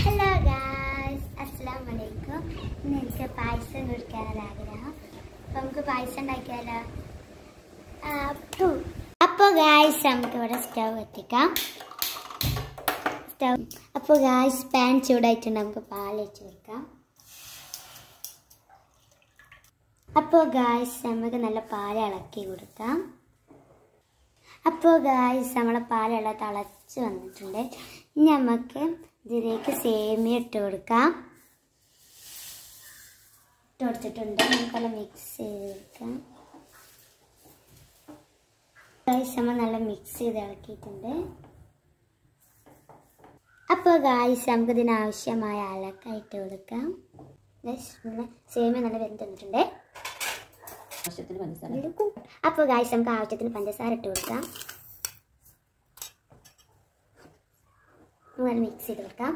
hello guys അസ്സാം വലൈക്കും ഇന്ന് എനിക്ക് പായസം കുടിക്കാനൊരു ആഗ്രഹം അപ്പം നമുക്ക് പായസം ഉണ്ടാക്കിയാലോ അപ്പോൾ ഗായ്സ് നമുക്ക് ഇവിടെ സ്റ്റൗ എത്തിക്കാം സ്റ്റൗ അപ്പോൾ ഗായ്സ് പാൻ ചൂടായിട്ടുണ്ട് നമുക്ക് പാൽ വെച്ച് കൊടുക്കാം അപ്പോൾ ഗായ്സ് നമുക്ക് നല്ല പാൽ ഇളക്കി കൊടുക്കാം അപ്പോൾ ഗായ്സ് നമ്മളെ പാലുള്ള തിളച്ച് വന്നിട്ടുണ്ട് ഇനി നമുക്ക് ഇതിലേക്ക് സേമിയ ഇട്ട് കൊടുക്കാം ഇട്ട് കൊടുത്തിട്ടുണ്ട് നമുക്കെല്ലാം മിക്സ് ചെയ്ത് കൊടുക്കാം ഗായ്സ് നമ്മൾ നല്ല മിക്സ് ചെയ്ത് ഇളക്കിയിട്ടുണ്ട് അപ്പോൾ ഗായ്സ് നമുക്ക് ഇതിനാവശ്യമായ അലക്കായിട്ട് കൊടുക്കാം ഗായ്സ് നമ്മളെ സേമിയ നല്ല വെന്ത് വന്നിട്ടുണ്ട് ആവശ്യത്തിന് പഞ്ചസാര അപ്പോൾ ഗായ്സ് നമുക്ക് ആവശ്യത്തിന് പഞ്ചസാര ഇട്ട് കൊടുക്കാം നല്ല മിക്സ് ചെയ്ത് കൊടുക്കാം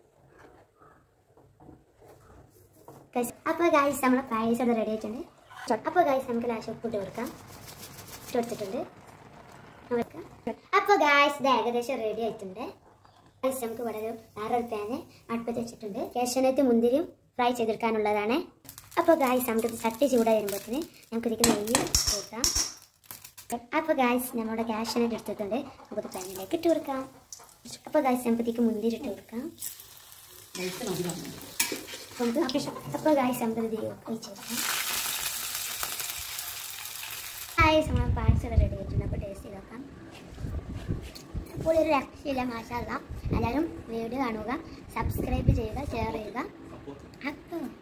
അപ്പോൾ ഗായ്സ് നമ്മളെ പായസം അത് റെഡി ആയിട്ടുണ്ട് അപ്പോൾ ഗായ്സ് നമുക്ക് ലാസ്റ്റ് ഉപ്പിട്ട് കൊടുക്കാം ഇട്ട് കൊടുത്തിട്ടുണ്ട് അപ്പോൾ ഗായ്സ് ഇത് ഏകദേശം റെഡി ആയിട്ടുണ്ട് ഗായ്സ് നമുക്ക് ഇവിടെ ഒരു വേറൊരു പാന് അടുപ്പത്ത് വെച്ചിട്ടുണ്ട് കേശനത്ത് മുന്തിരിയും ഫ്രൈ ചെയ്തെടുക്കാനുള്ളതാണ് അപ്പോൾ ഗായ്സ് നമുക്ക് ചട്ടി ചൂടായി വരുമ്പോഴത്തേന് നമുക്ക് ഇതിലേക്ക് നെയ്യ് കൂട്ടാം അപ്പോൾ ഗായ്സ് നമ്മുടെ കാഷ്യനട്ട് എടുത്തിട്ടുണ്ട് നമുക്ക് പാനിലേക്ക് ഇട്ട് കൊടുക്കാം അപ്പോൾ ഗായ്സ് നമുക്ക് ഇതിലേക്ക് മുന്തിരി ഇട്ട് കൊടുക്കാം ലൈറ്റ് മതി പറഞ്ഞു അപ്പോൾ നമുക്ക് അപ്പോൾ ഗായ്സ് നമുക്ക് ഇത് ഒഴിച്ച് കൊടുക്കാം ഗായ്സ് നമ്മൾ പായസം റെഡി ആയിട്ടുണ്ട് അപ്പോൾ ടേസ്റ്റ് ചെയ്ത് നോക്കാം അപ്പോൾ ഒരു രക്ഷയില്ല മാഷല്ല എല്ലാവരും വീഡിയോ കാണുക സബ്സ്ക്രൈബ് ചെയ്യുക ഷെയർ ചെയ്യുക അപ്പോൾ